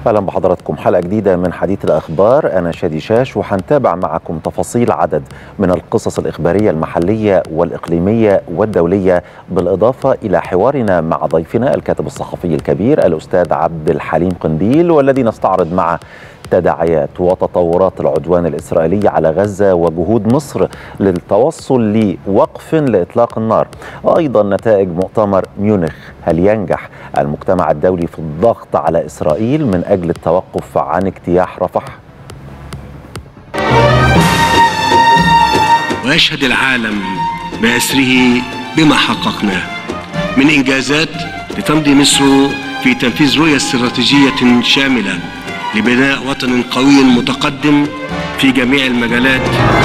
اهلا بحضراتكم حلقه جديده من حديث الاخبار انا شادي شاش وهنتابع معكم تفاصيل عدد من القصص الاخباريه المحليه والاقليميه والدوليه بالاضافه الى حوارنا مع ضيفنا الكاتب الصحفي الكبير الاستاذ عبد الحليم قنديل والذي نستعرض معه تداعيات وتطورات العدوان الإسرائيلي على غزة وجهود مصر للتوصل لوقف لإطلاق النار وأيضا نتائج مؤتمر ميونخ هل ينجح المجتمع الدولي في الضغط على إسرائيل من أجل التوقف عن اجتياح رفح ويشهد العالم بأسره بما حققناه من إنجازات لتمضي مصر في تنفيذ رؤية استراتيجية شاملة لبناء وطن قوي متقدم في جميع المجالات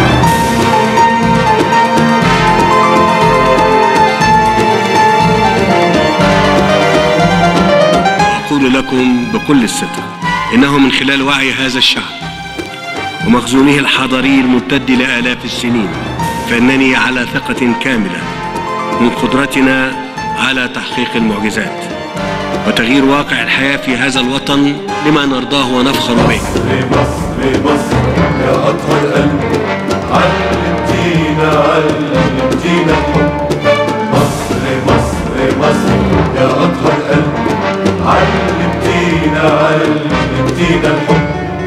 أقول لكم بكل الصدق إنه من خلال وعي هذا الشعب ومخزونه الحضاري الممتد لآلاف السنين فإنني على ثقة كاملة من قدرتنا على تحقيق المعجزات وتغيير واقع الحياة في هذا الوطن لما نرضاه ونفخر به لمصر مصر يا أطهر قلب علمتينا علمتينا الحب مصر مصر مصر يا أطهر قلب علمتينا علمتينا الحب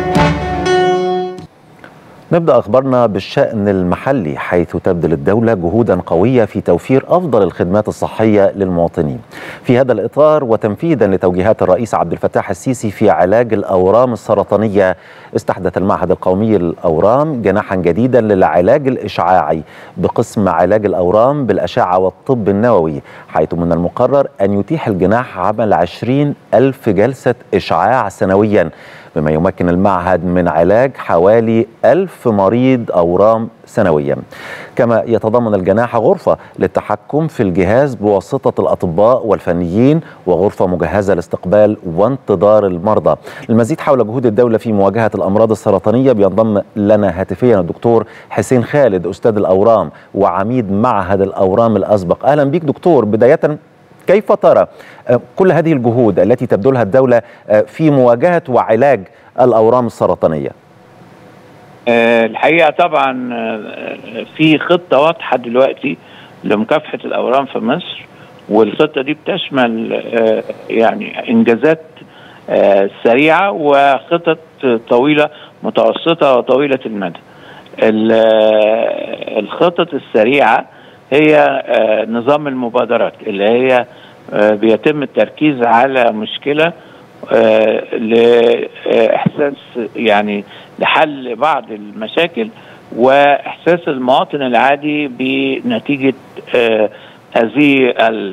نبدأ أخبارنا بالشأن المحلي حيث تبذل الدولة جهودا قوية في توفير أفضل الخدمات الصحية للمواطنين في هذا الإطار وتنفيذا لتوجيهات الرئيس عبد الفتاح السيسي في علاج الأورام السرطانية استحدث المعهد القومي للأورام جناحا جديدا للعلاج الإشعاعي بقسم علاج الأورام بالأشعة والطب النووي حيث من المقرر أن يتيح الجناح عمل 20 ألف جلسة إشعاع سنويا بما يمكن المعهد من علاج حوالي ألف مريض أورام سنويا كما يتضمن الجناح غرفة للتحكم في الجهاز بواسطة الأطباء والفنيين وغرفة مجهزة لاستقبال وانتظار المرضى المزيد حول جهود الدولة في مواجهة الأمراض السرطانية بينضم لنا هاتفيا الدكتور حسين خالد أستاذ الأورام وعميد معهد الأورام الأسبق أهلا بك دكتور بداية كيف ترى كل هذه الجهود التي تبذلها الدولة في مواجهة وعلاج الأورام السرطانية الحقيقة طبعا في خطة واضحة دلوقتي لمكافحة الأورام في مصر والخطة دي بتشمل يعني إنجازات سريعة وخطط طويلة متوسطة وطويلة المدى الخطط السريعة هي نظام المبادرات اللي هي بيتم التركيز على مشكلة لإحساس يعني لحل بعض المشاكل وإحساس المواطن العادي بنتيجة هذه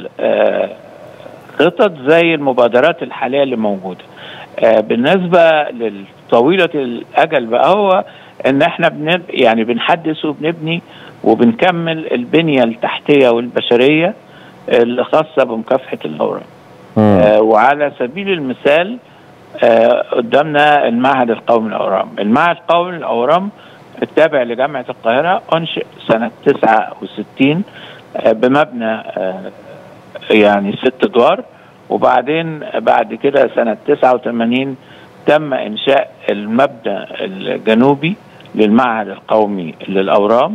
الخطط زي المبادرات الحالية اللي موجودة بالنسبة لطويلة الأجل بقى هو إن إحنا بنب يعني بنحدث وبنبني وبنكمل البنية التحتية والبشرية اللي خاصة بمكافحة الأورام آه وعلى سبيل المثال آه قدامنا المعهد القومي للأورام المعهد القومي للأورام التابع لجامعة القاهرة أنشئ سنة 69 آه بمبنى آه يعني ست أدوار وبعدين بعد كده سنة 89 تم إنشاء المبنى الجنوبي للمعهد القومي للأورام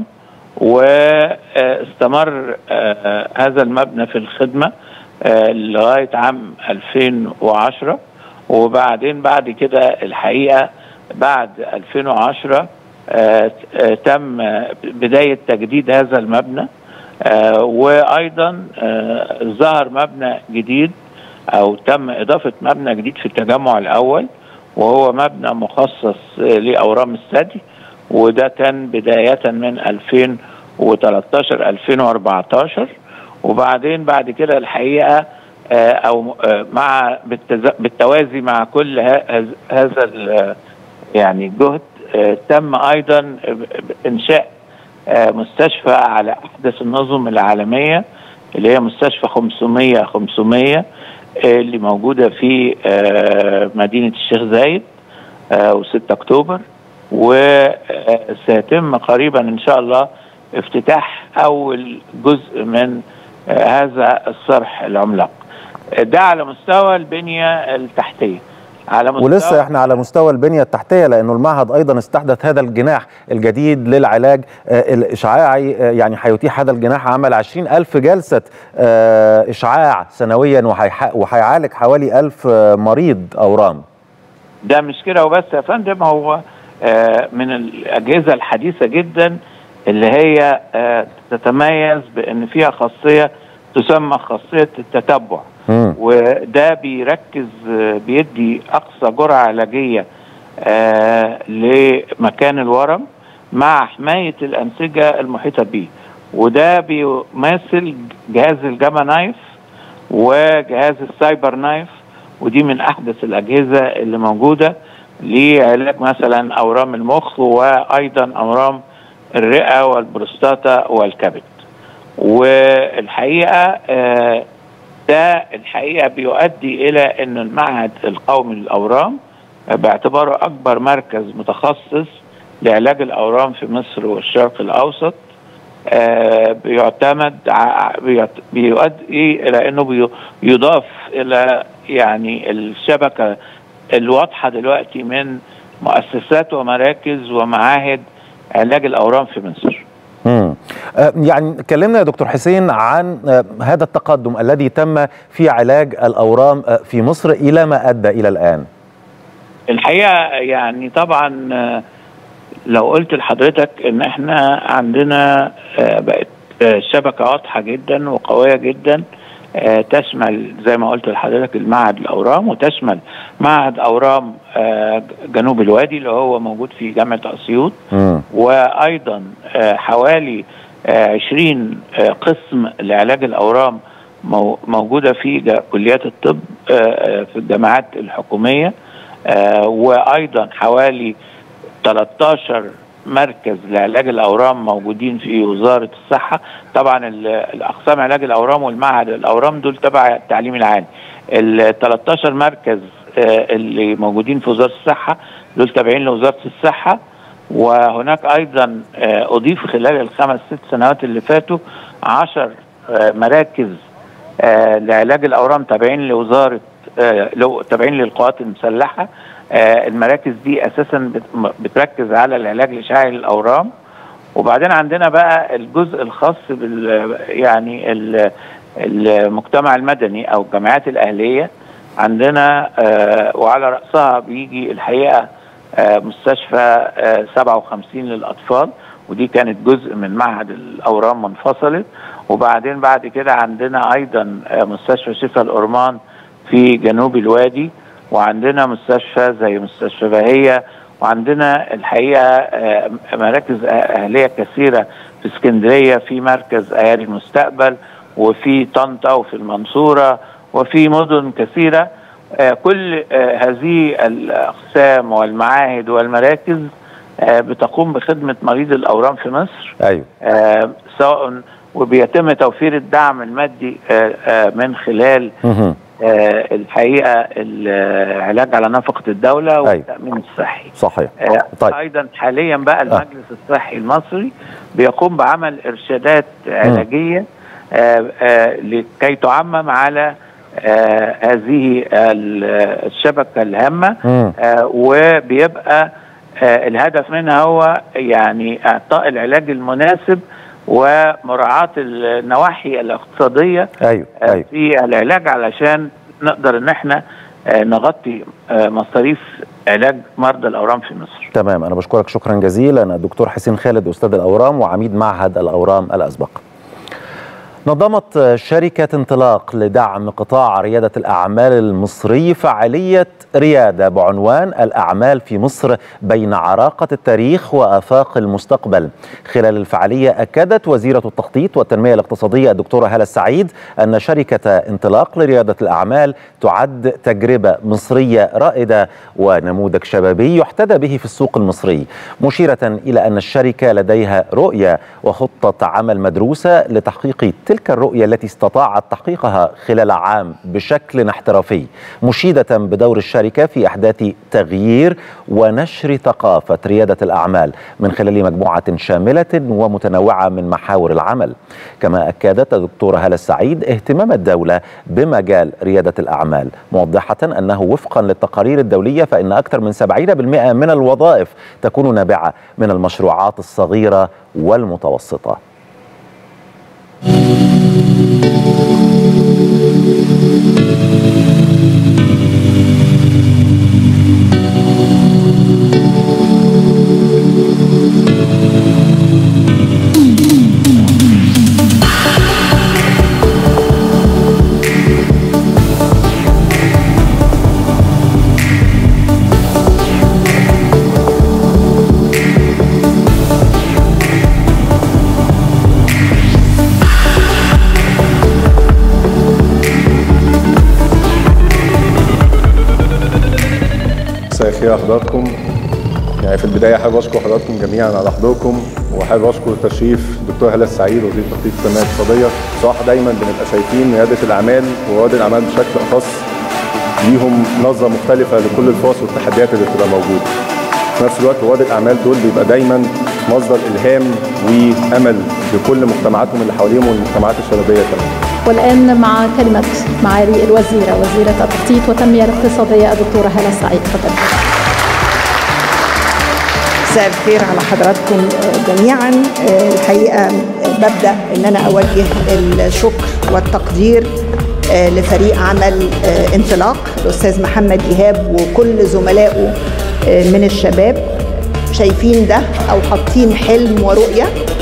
واستمر هذا المبنى في الخدمة لغاية عام 2010 وبعدين بعد كده الحقيقة بعد 2010 تم بداية تجديد هذا المبنى وأيضا ظهر مبنى جديد أو تم إضافة مبنى جديد في التجمع الأول وهو مبنى مخصص لأورام الثدي وده كان بداية من 2013 2014 وبعدين بعد كده الحقيقة أو مع بالتوازي مع كل هذا يعني جهد تم أيضا إنشاء مستشفى على أحدث النظم العالمية اللي هي مستشفى 500 500 اللي موجودة في مدينة الشيخ زايد و6 أكتوبر وسيتم قريبا ان شاء الله افتتاح اول جزء من هذا الصرح العملاق ده على مستوى البنيه التحتيه على مستوى ولسه احنا على مستوى البنيه التحتيه لانه المعهد ايضا استحدث هذا الجناح الجديد للعلاج آه، الاشعاعي آه، يعني هيتيح هذا الجناح عمل 20 الف جلسه آه، اشعاع سنويا وهيح- وهيعالج حوالي ألف آه، مريض اورام ده مش كده وبس يا فندم هو آه، من الاجهزه الحديثه جدا اللي هي آه، تتميز بان فيها خاصيه تسمى خاصيه التتبع مم. وده بيركز آه، بيدي اقصى جرعه علاجيه آه، لمكان الورم مع حمايه الانسجه المحيطه به وده بيماثل جهاز الجاما نايف وجهاز السايبر نايف ودي من احدث الاجهزه اللي موجوده لعلاج مثلا اورام المخ وايضا اورام الرئه والبروستاتا والكبد والحقيقه آه، ده الحقيقه بيؤدي الى ان المعهد القومي للاورام آه، باعتباره اكبر مركز متخصص لعلاج الاورام في مصر والشرق الاوسط آه، بيعتمد ع- بيعت- بيؤدي الى انه بي- يضاف الى يعني الشبكه الواضحه دلوقتي من مؤسسات ومراكز ومعاهد علاج الاورام في مصر. مم. آه، يعني كلمنا يا دكتور حسين عن آه، هذا التقدم الذي تم في علاج الاورام آه، في مصر الى ما ادى الى الان الحقيقه يعني طبعا آه، لو قلت لحضرتك ان احنا عندنا آه، بقت آه، شبكه واضحه جدا وقويه جدا آه، تشمل زي ما قلت لحضرتك المعهد الاورام وتشمل معهد اورام آه، جنوب الوادي اللي هو موجود في جامعه اسيوط مم. وايضا آه، حوالي آه، 20 آه، قسم لعلاج الاورام مو- موجوده في جا- كليات الطب آه، آه، في الجامعات الحكوميه آه، وايضا حوالي 13 مركز لعلاج الاورام موجودين في وزاره الصحه طبعا ال- الاقسام علاج الاورام والمعهد الاورام دول تبع التعليم العالي ال 13 مركز آه، اللي موجودين في وزاره الصحه دول تابعين لوزاره الصحه وهناك ايضا آه، اضيف خلال الخمس ست سنوات اللي فاتوا 10 آه، مراكز آه، لعلاج الاورام تابعين لوزاره آه، لو تابعين للقوات المسلحه آه، المراكز دي اساسا بت- م- بتركز على العلاج الاشعاعي للاورام وبعدين عندنا بقى الجزء الخاص بال يعني ال- المجتمع المدني او الجامعات الاهليه عندنا آه، وعلى راسها بيجي الحقيقه آه، مستشفى آه، 57 للاطفال ودي كانت جزء من معهد الاورام منفصله وبعدين بعد كده عندنا ايضا آه، مستشفى شفا الأورمان في جنوب الوادي وعندنا مستشفى زي مستشفى بهية وعندنا الحقيقة آه، مراكز أهلية كثيرة في اسكندرية في مركز أيادي المستقبل وفي طنطا وفي المنصورة وفي مدن كثيرة آه، كل آه، هذه الأقسام والمعاهد والمراكز آه، بتقوم بخدمة مريض الأورام في مصر ايوه آه، سواء وبيتم توفير الدعم المادي آه، آه، من خلال مهم. آه، الحقيقه العلاج على نفقه الدوله أيوة. والتامين الصحي. صحيح آه، طيب. ايضا حاليا بقى المجلس الصحي المصري بيقوم بعمل ارشادات علاجيه آه، آه، لكي تعمم على آه، هذه ال- الشبكه الهامه مم. آه، وبيبقى آه، الهدف منها هو يعني اعطاء العلاج المناسب ومراعاه النواحي الاقتصاديه ايوه آه، ايوه في العلاج علشان نقدر ان احنا آه، نغطي آه، مصاريف علاج مرضى الاورام في مصر. تمام انا بشكرك شكرا جزيلا الدكتور حسين خالد استاذ الاورام وعميد معهد الاورام الاسبق نظمت شركة انطلاق لدعم قطاع ريادة الأعمال المصري فعالية ريادة بعنوان الأعمال في مصر بين عراقة التاريخ وآفاق المستقبل خلال الفعالية أكدت وزيرة التخطيط والتنمية الاقتصادية الدكتورة هالة السعيد أن شركة انطلاق لريادة الأعمال تعد تجربة مصرية رائدة ونموذج شبابي يحتذى به في السوق المصري مشيرة إلى أن الشركة لديها رؤية وخطة عمل مدروسة لتحقيق تلك تلك الرؤية التي استطاعت تحقيقها خلال عام بشكل احترافي مشيدة بدور الشركة في إحداث تغيير ونشر ثقافة ريادة الأعمال من خلال مجموعة شاملة ومتنوعة من محاور العمل كما أكدت الدكتورة هالة السعيد اهتمام الدولة بمجال ريادة الأعمال موضحة أنه وفقا للتقارير الدولية فإن أكثر من 70% من الوظائف تكون نابعة من المشروعات الصغيرة والمتوسطة مساء الخير على حضراتكم يعني في البدايه حابب اشكر حضراتكم جميعا على حضوركم وحابب اشكر تشريف الدكتور هلا السعيد وزير التخطيط والتنميه الاقتصاديه بصراحه دايما بنبقى شايفين رياده الاعمال ورواد الاعمال بشكل اخص ليهم نظره مختلفه لكل الفرص والتحديات اللي بتبقى موجوده في نفس الوقت رواد الاعمال دول بيبقى دايما مصدر الهام وامل لكل مجتمعاتهم اللي حواليهم والمجتمعات الشبابيه كمان والآن مع كلمة معالي الوزيرة وزيرة التخطيط والتنمية الاقتصادية الدكتورة هالة السعيد تفضل مساء الخير على حضراتكم جميعا الحقيقه ببدا ان انا اوجه الشكر والتقدير لفريق عمل انطلاق الاستاذ محمد ايهاب وكل زملائه من الشباب شايفين ده او حاطين حلم ورؤيه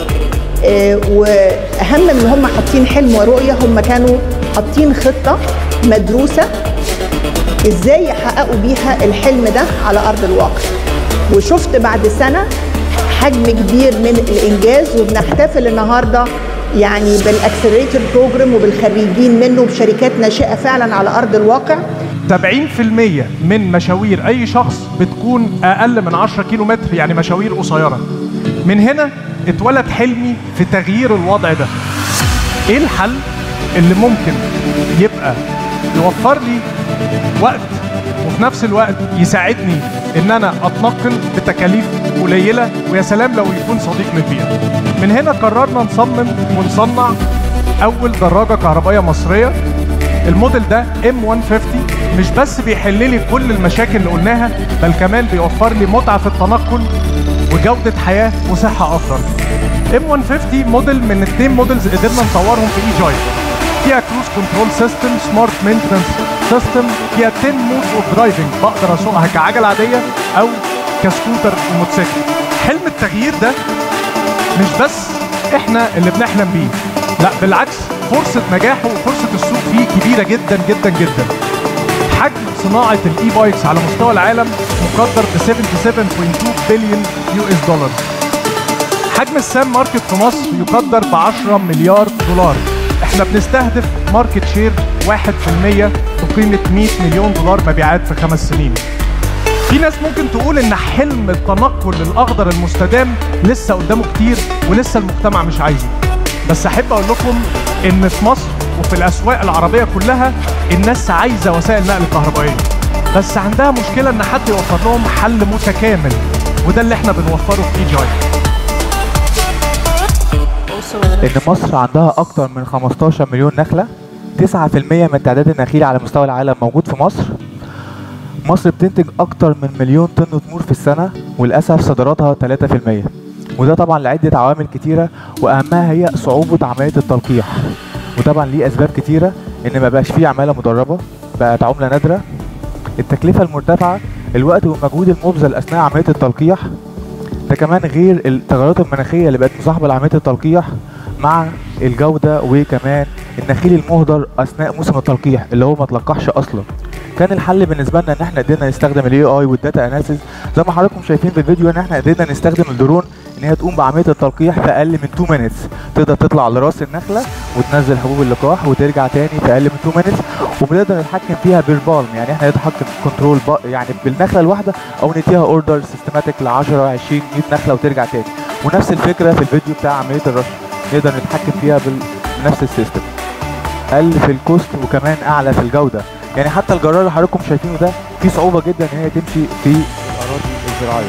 واهم من هم حاطين حلم ورؤيه هم كانوا حاطين خطه مدروسه ازاي يحققوا بيها الحلم ده على ارض الواقع وشفت بعد سنه حجم كبير من الانجاز وبنحتفل النهارده يعني بالاكسلريتور بروجرام وبالخريجين منه بشركات ناشئه فعلا على ارض الواقع 70% من مشاوير اي شخص بتكون اقل من 10 كيلو متر يعني مشاوير قصيره من هنا اتولد حلمي في تغيير الوضع ده ايه الحل اللي ممكن يبقى يوفر لي وقت وفي نفس الوقت يساعدني ان انا اتنقل بتكاليف قليله ويا سلام لو يكون صديق للبيئه من هنا قررنا نصمم ونصنع اول دراجه كهربائيه مصريه الموديل ده M150 مش بس بيحل لي كل المشاكل اللي قلناها بل كمان بيوفر لي متعه في التنقل وجوده حياه وصحه افضل M150 موديل من اثنين موديلز قدرنا نطورهم في اي جاي فيها كروز كنترول سيستم سمارت مينتنس سيستم فيها 10 مودز اوف درايفنج بقدر اسوقها كعجله عاديه او كسكوتر وموتوسيكل حلم التغيير ده مش بس احنا اللي بنحلم بيه لا بالعكس فرصة نجاحه وفرصة السوق فيه كبيرة جدا جدا جدا حجم صناعة الاي بايكس على مستوى العالم مقدر ب 77.2 بليون يو اس دولار حجم السام ماركت في مصر يقدر ب 10 مليار دولار احنا بنستهدف ماركت شير 1% بقيمة 100 مليون دولار مبيعات في خمس سنين في ناس ممكن تقول ان حلم التنقل للاخضر المستدام لسه قدامه كتير ولسه المجتمع مش عايزه بس احب اقول لكم ان في مصر وفي الاسواق العربيه كلها الناس عايزه وسائل نقل كهربائيه بس عندها مشكله ان حد يوفر لهم حل متكامل وده اللي احنا بنوفره في اي جاي ان مصر عندها اكتر من 15 مليون نخله 9% من تعداد النخيل على مستوى العالم موجود في مصر مصر بتنتج اكتر من مليون طن تمور في السنه وللاسف صادراتها 3% وده طبعا لعده عوامل كتيره واهمها هي صعوبه عمليه التلقيح وطبعا ليه اسباب كتيره ان ما بقاش فيه عماله مدربه بقت عمله نادره التكلفه المرتفعه الوقت والمجهود المبذل اثناء عمليه التلقيح ده كمان غير التغيرات المناخيه اللي بقت مصاحبه لعمليه التلقيح مع الجوده وكمان النخيل المهدر اثناء موسم التلقيح اللي هو ما تلقحش اصلا كان الحل بالنسبه لنا ان احنا قدرنا نستخدم الاي اي والداتا اناليسيز زي ما حضراتكم شايفين في الفيديو ان احنا قدرنا نستخدم الدرون ان هي تقوم بعمليه التلقيح في اقل من 2 مينتس تقدر تطلع لراس النخله وتنزل حبوب اللقاح وترجع تاني في اقل من 2 مينتس وبنقدر نتحكم فيها بالبالم يعني احنا نتحكم كنترول يعني بالنخله الواحده او نديها اوردر سيستماتيك ل 10 20 100 نخله وترجع تاني ونفس الفكره في الفيديو بتاع عمليه الرش نقدر نتحكم فيها بال بنفس السيستم اقل في الكوست وكمان اعلى في الجوده يعني حتى الجرار اللي حضراتكم شايفينه ده فيه صعوبه جدا ان هي تمشي في الاراضي الزراعيه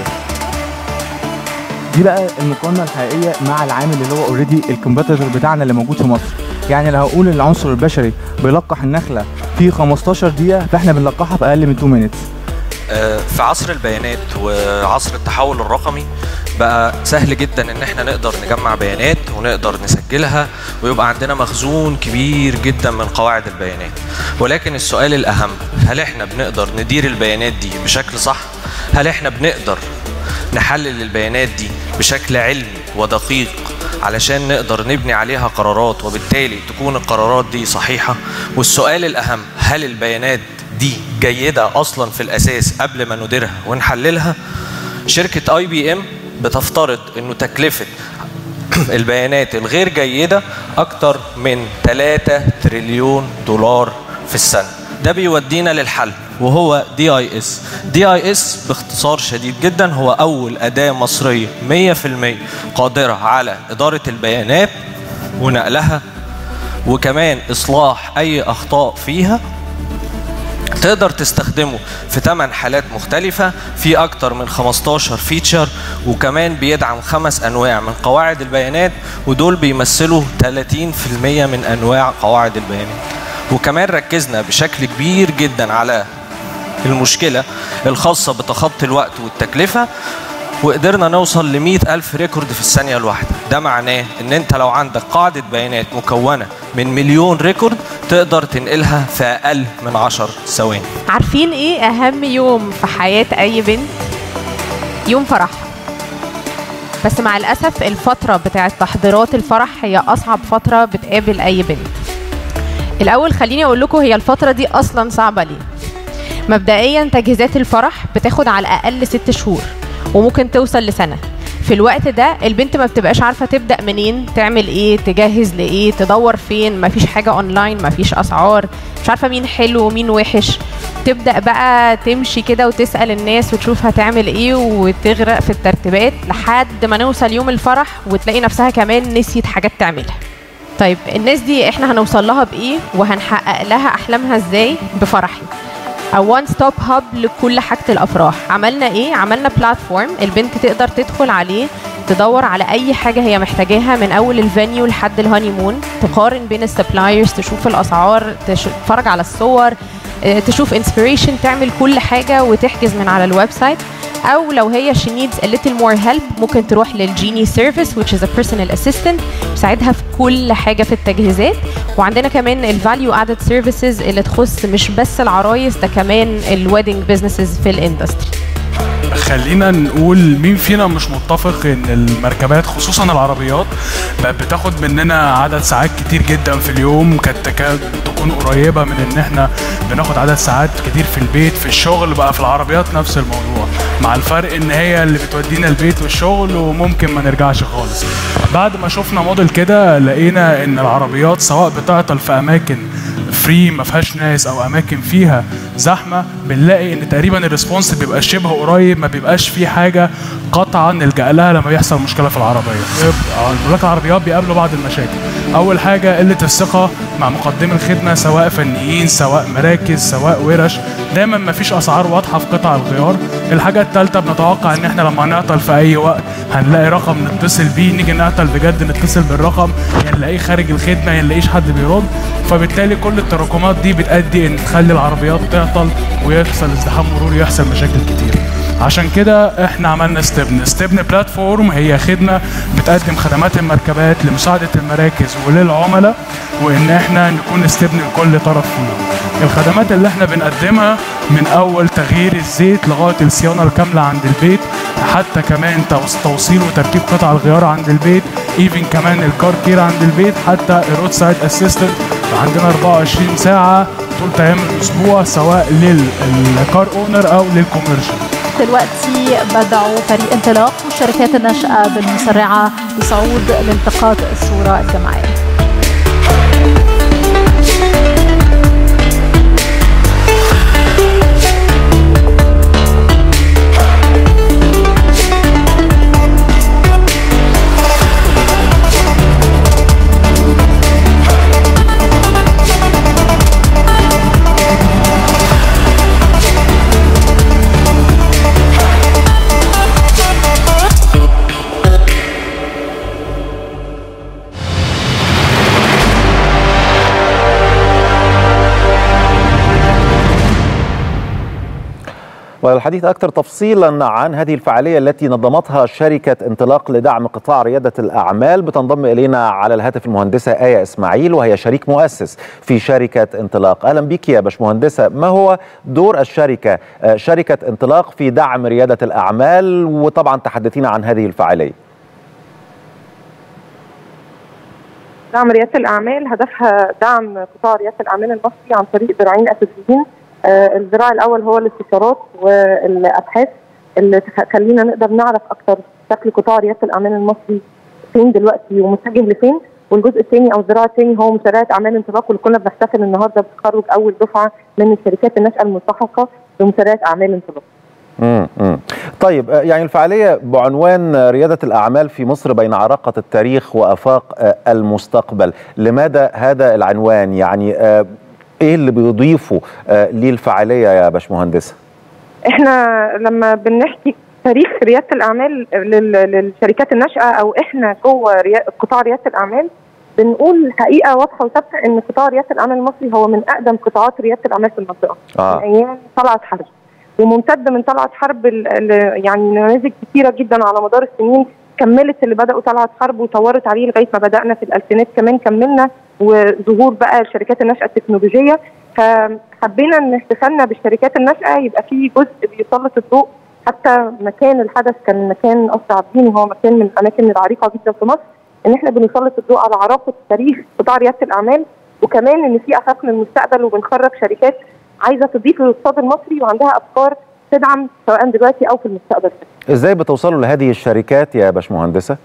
دي بقى المقارنه الحقيقيه مع العامل اللي هو اوريدي الكومبيتيتور بتاعنا اللي موجود في مصر يعني لو هقول العنصر البشري بيلقح النخله في 15 دقيقه فاحنا بنلقحها في اقل من 2 مينتس في عصر البيانات وعصر التحول الرقمي بقى سهل جدا ان احنا نقدر نجمع بيانات ونقدر نسجلها ويبقى عندنا مخزون كبير جدا من قواعد البيانات ولكن السؤال الاهم هل احنا بنقدر ندير البيانات دي بشكل صح هل احنا بنقدر نحلل البيانات دي بشكل علمي ودقيق علشان نقدر نبني عليها قرارات وبالتالي تكون القرارات دي صحيحة والسؤال الأهم هل البيانات دي جيدة أصلا في الأساس قبل ما نديرها ونحللها شركة اي بي ام بتفترض انه تكلفة البيانات الغير جيدة أكتر من 3 تريليون دولار في السنة ده بيودينا للحل وهو دي اي اس دي اي اس باختصار شديد جدا هو اول اداه مصريه 100% قادره على اداره البيانات ونقلها وكمان اصلاح اي اخطاء فيها تقدر تستخدمه في 8 حالات مختلفة في أكتر من 15 فيتشر وكمان بيدعم خمس أنواع من قواعد البيانات ودول بيمثلوا 30% من أنواع قواعد البيانات وكمان ركزنا بشكل كبير جدا على المشكلة الخاصة بتخطي الوقت والتكلفة وقدرنا نوصل ل ألف ريكورد في الثانية الواحدة ده معناه ان انت لو عندك قاعدة بيانات مكونة من مليون ريكورد تقدر تنقلها في اقل من 10 ثواني عارفين ايه اهم يوم في حياة اي بنت يوم فرحها بس مع الاسف الفترة بتاعت تحضيرات الفرح هي اصعب فترة بتقابل اي بنت الاول خليني اقول لكم هي الفترة دي اصلا صعبة ليه مبدئيا تجهيزات الفرح بتاخد على الاقل ست شهور وممكن توصل لسنه في الوقت ده البنت ما بتبقاش عارفه تبدا منين تعمل ايه تجهز لايه تدور فين مفيش حاجه اونلاين مفيش اسعار مش عارفه مين حلو ومين وحش تبدا بقى تمشي كده وتسال الناس وتشوف هتعمل ايه وتغرق في الترتيبات لحد ما نوصل يوم الفرح وتلاقي نفسها كمان نسيت حاجات تعملها طيب الناس دي احنا هنوصل لها بايه وهنحقق لها احلامها ازاي بفرحي او وان ستوب هاب لكل حاجه الافراح عملنا ايه عملنا بلاتفورم البنت تقدر تدخل عليه تدور على اي حاجه هي محتاجاها من اول الفانيو لحد الهاني مون تقارن بين السبلايرز تشوف الاسعار تتفرج على الصور تشوف انسبيريشن تعمل كل حاجه وتحجز من على الويب سايت او لو هي she needs a little more help ممكن تروح للجيني سيرفيس which is a personal assistant تساعدها في كل حاجه في التجهيزات وعندنا كمان الفاليو ادد سيرفيسز اللي تخص مش بس العرايس ده كمان الويدنج بزنسز في الاندستري خلينا نقول مين فينا مش متفق ان المركبات خصوصا العربيات بقت بتاخد مننا عدد ساعات كتير جدا في اليوم كانت تكاد تكون قريبه من ان احنا بناخد عدد ساعات كتير في البيت في الشغل بقى في العربيات نفس الموضوع مع الفرق ان هي اللي بتودينا البيت والشغل وممكن ما نرجعش خالص بعد ما شفنا موديل كده لقينا ان العربيات سواء بتعطل في اماكن فري ما فيهاش ناس او اماكن فيها زحمه بنلاقي ان تقريبا الريسبونس بيبقى شبه قريب ما بيبقاش في حاجه قطعا نلجا لها لما بيحصل مشكله في العربيه ملاك العربيات بيقابلوا بعض المشاكل اول حاجه قله الثقه مع مقدمي الخدمه سواء فنيين سواء مراكز سواء ورش دايما ما فيش اسعار واضحه في قطع الغيار الحاجه الثالثه بنتوقع ان احنا لما نعطل في اي وقت هنلاقي رقم نتصل بيه نيجي نعطل بجد نتصل بالرقم يا نلاقيه خارج الخدمه يا نلاقيش حد بيرد فبالتالي كل التراكمات دي بتؤدي ان تخلي العربيات تعطل ويحصل ازدحام مروري ويحصل مشاكل كتير عشان كده احنا عملنا ستبن ستبن بلاتفورم هي خدمه بتقدم خدمات المركبات لمساعده المراكز وللعملاء وان احنا نكون استبن لكل طرف فيهم الخدمات اللي احنا بنقدمها من اول تغيير الزيت لغايه الصيانه الكامله عند البيت حتى كمان توصيل وتركيب قطع الغيار عند البيت ايفن كمان الكار كير عند البيت حتى الرود سايد اسيستنت عندنا 24 ساعه طول ايام الاسبوع سواء للكار اونر او للكوميرشال دلوقتي بدعوا فريق انطلاق والشركات الناشئه بالمسرعه لصعود لالتقاط الصوره الجماعيه والحديث أكثر تفصيلا عن هذه الفعالية التي نظمتها شركة انطلاق لدعم قطاع ريادة الأعمال بتنضم إلينا على الهاتف المهندسة آية إسماعيل وهي شريك مؤسس في شركة انطلاق أهلا بك يا باشمهندسة ما هو دور الشركة آه، شركة انطلاق في دعم ريادة الأعمال وطبعا تحدثينا عن هذه الفعالية دعم رياده الاعمال هدفها دعم قطاع رياده الاعمال المصري عن طريق ذراعين اساسيين آه، الذراع الاول هو الاستشارات والابحاث اللي تخلينا نقدر نعرف اكتر شكل قطاع رياده الاعمال المصري فين دلوقتي ومتجه لفين والجزء الثاني او الذراع الثاني هو مشاريع اعمال انطلاق واللي كنا بنحتفل النهارده بتخرج اول دفعه من الشركات الناشئه الملتحقه بمشاريع اعمال انطلاق مم. مم. طيب آه، يعني الفعالية بعنوان آه، ريادة الأعمال في مصر بين عراقة التاريخ وأفاق آه، المستقبل لماذا هذا العنوان يعني آه، إيه اللي بيضيفه آه، للفعالية يا باشمهندسة احنا لما بنحكي تاريخ رياده الاعمال لل- للشركات الناشئه او احنا جوه ريا- قطاع رياده الاعمال بنقول حقيقه واضحه وثابته ان قطاع رياده الاعمال المصري هو من اقدم قطاعات رياده الاعمال في المنطقه آه. من ايام طلعت حرب وممتد من طلعت حرب ال- ال- يعني نماذج كثيره جدا على مدار السنين كملت اللي بداوا طلعت حرب وطورت عليه لغايه ما بدانا في الالفينات كمان كملنا وظهور بقى الشركات الناشئه التكنولوجيه فحبينا ان احتفالنا بالشركات الناشئه يبقى فيه جزء بيسلط الضوء حتى مكان الحدث كان مكان قصر عابدين وهو مكان من الاماكن العريقه جدا في مصر ان احنا بنسلط الضوء على عراقه تاريخ قطاع رياده الاعمال وكمان ان في افاق للمستقبل وبنخرج شركات عايزه تضيف للاقتصاد المصري وعندها افكار تدعم سواء دلوقتي او في المستقبل إزاي بتوصلوا لهذه الشركات يا باشمهندسة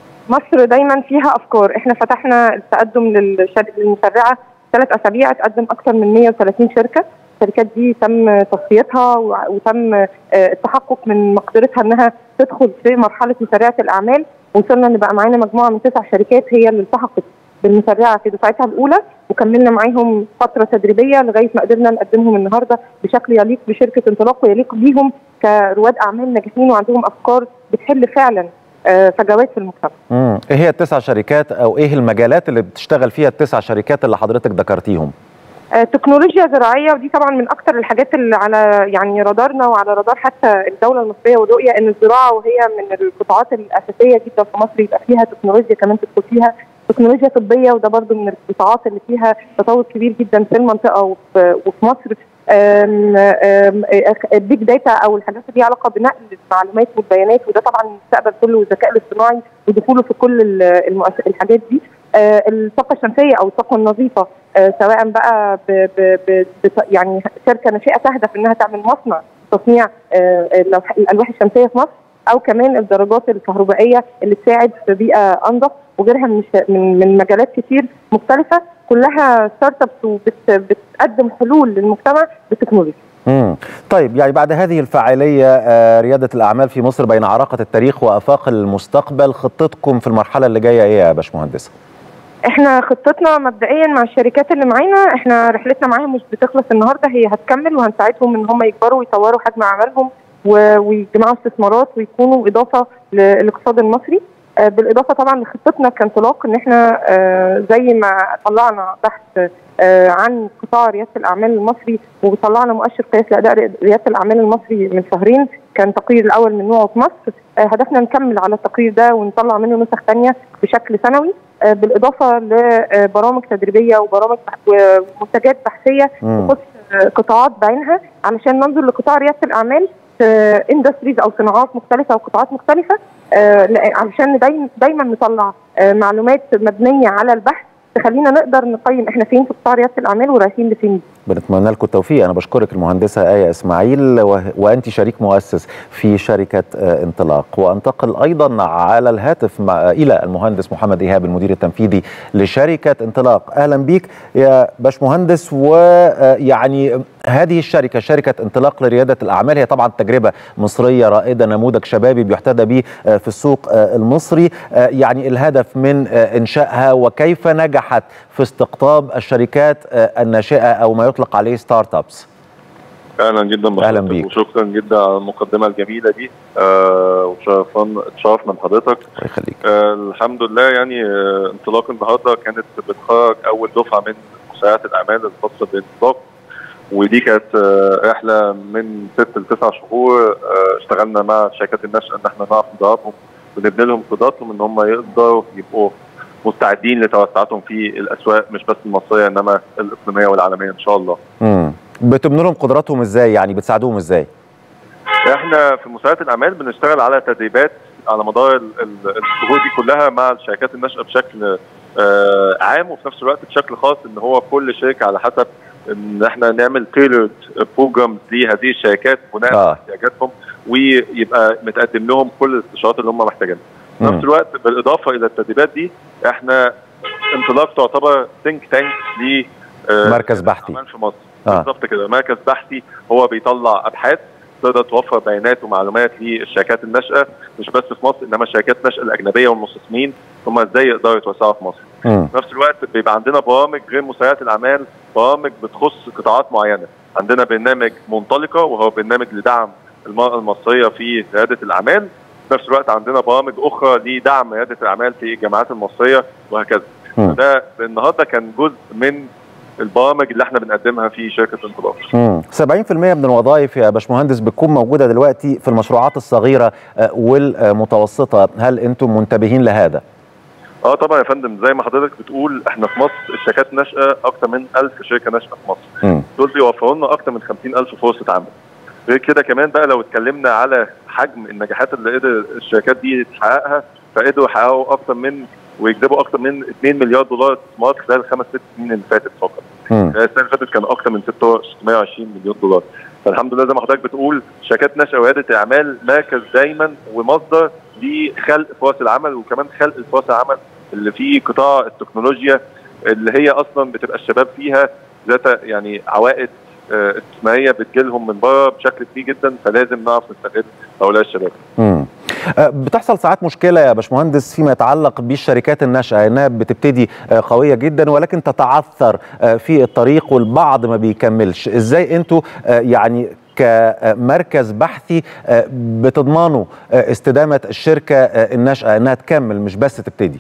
مصر دايما فيها افكار احنا فتحنا التقدم للشر- للمسرعه ثلاث اسابيع تقدم اكثر من 130 شركه الشركات دي تم تصفيتها و- وتم آه، التحقق من مقدرتها انها تدخل في مرحله مسرعه الاعمال وصلنا ان بقى معانا مجموعه من تسع شركات هي اللي التحقت بالمسرعه في دفعتها الاولى وكملنا معاهم فتره تدريبيه لغايه ما قدرنا نقدمهم النهارده بشكل يليق بشركه انطلاق ويليق بيهم كرواد اعمال ناجحين وعندهم افكار بتحل فعلا آه، فجوات في المجتمع مم. إيه هي التسع شركات أو إيه المجالات اللي بتشتغل فيها التسع شركات اللي حضرتك ذكرتيهم آه، تكنولوجيا زراعيه ودي طبعا من اكتر الحاجات اللي على يعني رادارنا وعلى رادار حتى الدوله المصريه والرؤيه ان الزراعه وهي من القطاعات الاساسيه جدا في مصر يبقى فيها تكنولوجيا كمان تدخل فيها تكنولوجيا طبيه وده برضو من القطاعات اللي فيها تطور كبير جدا في المنطقه وفي, وفي مصر آم، آم، آه، البيج داتا او الحاجات اللي ليها علاقه بنقل المعلومات والبيانات وده طبعا المستقبل كله والذكاء الاصطناعي ودخوله في كل ال- المؤس- الحاجات دي آه، الطاقه الشمسيه او الطاقه النظيفه آه، سواء بقى ب ب ب بت- يعني شركه ناشئه تهدف انها تعمل مصنع تصنيع آه، اللوح- الالواح الشمسيه في مصر او كمان الدراجات الكهربائيه اللي تساعد في بيئه انظف وغيرها من الش- من من مجالات كتير مختلفه كلها ستارت ابس وبتقدم حلول للمجتمع بالتكنولوجيا مم. طيب يعني بعد هذه الفعالية آه، ريادة الأعمال في مصر بين عراقة التاريخ وأفاق المستقبل خطتكم في المرحلة اللي جاية إيه يا باشمهندسة؟ احنا خطتنا مبدئيا مع الشركات اللي معانا احنا رحلتنا معاهم مش بتخلص النهارده هي هتكمل وهنساعدهم ان هم يكبروا ويطوروا حجم اعمالهم و- ويجمعوا استثمارات ويكونوا اضافه للاقتصاد المصري آه، بالاضافه طبعا لخطتنا كانطلاق ان احنا آه، زي ما طلعنا بحث آه، عن قطاع رياده الاعمال المصري وطلعنا مؤشر قياس لاداء رياده الاعمال المصري من شهرين كان التقرير الاول من نوعه في مصر آه، هدفنا نكمل على التقرير ده ونطلع منه نسخ ثانيه بشكل سنوي آه، بالاضافه لبرامج تدريبيه وبرامج بح- ومنتجات بحثيه مم. تخص آه، قطاعات بعينها علشان ننظر لقطاع رياده الاعمال في اندستريز او صناعات مختلفه وقطاعات مختلفه آه، لا- علشان دايما دايما نطلع آه، معلومات مبنيه على البحث تخلينا نقدر نقيم احنا فين في قطاع رياده الاعمال ورايحين لفين بنتمنى لكم التوفيق أنا بشكرك المهندسة آية إسماعيل و- وأنت شريك مؤسس في شركة آه، انطلاق وأنتقل أيضا على الهاتف مع إلى المهندس محمد إيهاب المدير التنفيذي لشركة انطلاق أهلا بيك يا باشمهندس ويعني هذه الشركة شركة انطلاق لريادة الأعمال هي طبعا تجربة مصرية رائدة نموذج شبابي بيحتذى به آه، في السوق آه، المصري آه، يعني الهدف من آه، إنشائها وكيف نجحت في استقطاب الشركات آه، الناشئة أو ما يطلق عليه ستارت أبس اهلا جدا أهلا بحضرتك بيك. وشكرا جدا على المقدمه الجميله دي آه وتشرفنا اتشرفنا بحضرتك الله يخليك آه الحمد لله يعني آه انطلاق النهارده كانت بتخرج اول دفعه من مساعدات الاعمال الخاصه بانطلاق ودي كانت آه، رحله من ست لتسع شهور آه، اشتغلنا مع شركات النشأة ان احنا نعرف ندربهم ونبني لهم قدراتهم ان هم يقدروا يبقوا مستعدين لتوسعاتهم في الاسواق مش بس المصريه انما الاقليميه والعالميه ان شاء الله. امم بتبنوا لهم قدراتهم ازاي يعني بتساعدوهم ازاي احنا في مساعده الاعمال بنشتغل على تدريبات على مدار ال- ال- الشهور دي كلها مع الشركات الناشئه بشكل آه، عام وفي نفس الوقت بشكل خاص ان هو كل شركه على حسب ان احنا نعمل تailored بروجرامز لهذه الشركات بناء على آه. احتياجاتهم ويبقى متقدم لهم كل الاستشارات اللي هم محتاجينها. في مم. نفس الوقت بالاضافه الى التدريبات دي احنا انطلاق تعتبر ثينك تانك ل آه، مركز بحثي في مصر آه. بالظبط كده مركز بحثي هو بيطلع ابحاث تقدر توفر بيانات ومعلومات للشركات الناشئه مش بس في مصر انما الشركات الناشئه الاجنبيه والمستثمرين هم ازاي يقدروا يتوسعوا في مصر. مم. في نفس الوقت بيبقى عندنا برامج غير مساعدة الاعمال برامج بتخص قطاعات معينه عندنا برنامج منطلقه وهو برنامج لدعم المراه المصريه في رياده الاعمال في نفس الوقت عندنا برامج اخرى لدعم رياده الاعمال في الجامعات المصريه وهكذا مم. ده النهارده كان جزء من البرامج اللي احنا بنقدمها في شركه انطلاق مم. 70% من الوظائف يا باشمهندس بتكون موجوده دلوقتي في المشروعات الصغيره آه، والمتوسطه هل انتم منتبهين لهذا اه طبعا يا فندم زي ما حضرتك بتقول احنا في مصر الشركات ناشئه اكتر من 1000 شركه ناشئه في مصر مم. دول بيوفروا لنا اكتر من 50000 فرصه عمل غير كده كمان بقى لو اتكلمنا على حجم النجاحات اللي قدر الشركات دي تحققها فقدروا يحققوا اكتر من ويجذبوا اكتر من 2 مليار دولار استثمار خلال الخمس ست سنين اللي فاتت فقط مم. السنه اللي فاتت كان اكتر من 620 مليون دولار فالحمد لله زي ما حضرتك بتقول شركات ناشئه ورياده الاعمال مركز دايما ومصدر لخلق فرص العمل وكمان خلق فرص العمل اللي في قطاع التكنولوجيا اللي هي اصلا بتبقى الشباب فيها ذات يعني عوائد آه، استثماريه بتجيلهم من بره بشكل كبير جدا فلازم نعرف نستغل هؤلاء الشباب. مم. آه، بتحصل ساعات مشكلة يا باشمهندس فيما يتعلق بالشركات الناشئة انها بتبتدي آه، قوية جدا ولكن تتعثر آه، في الطريق والبعض ما بيكملش ازاي انتوا آه، يعني كمركز بحثي آه، بتضمنوا آه، استدامة الشركة آه، الناشئة انها تكمل مش بس تبتدي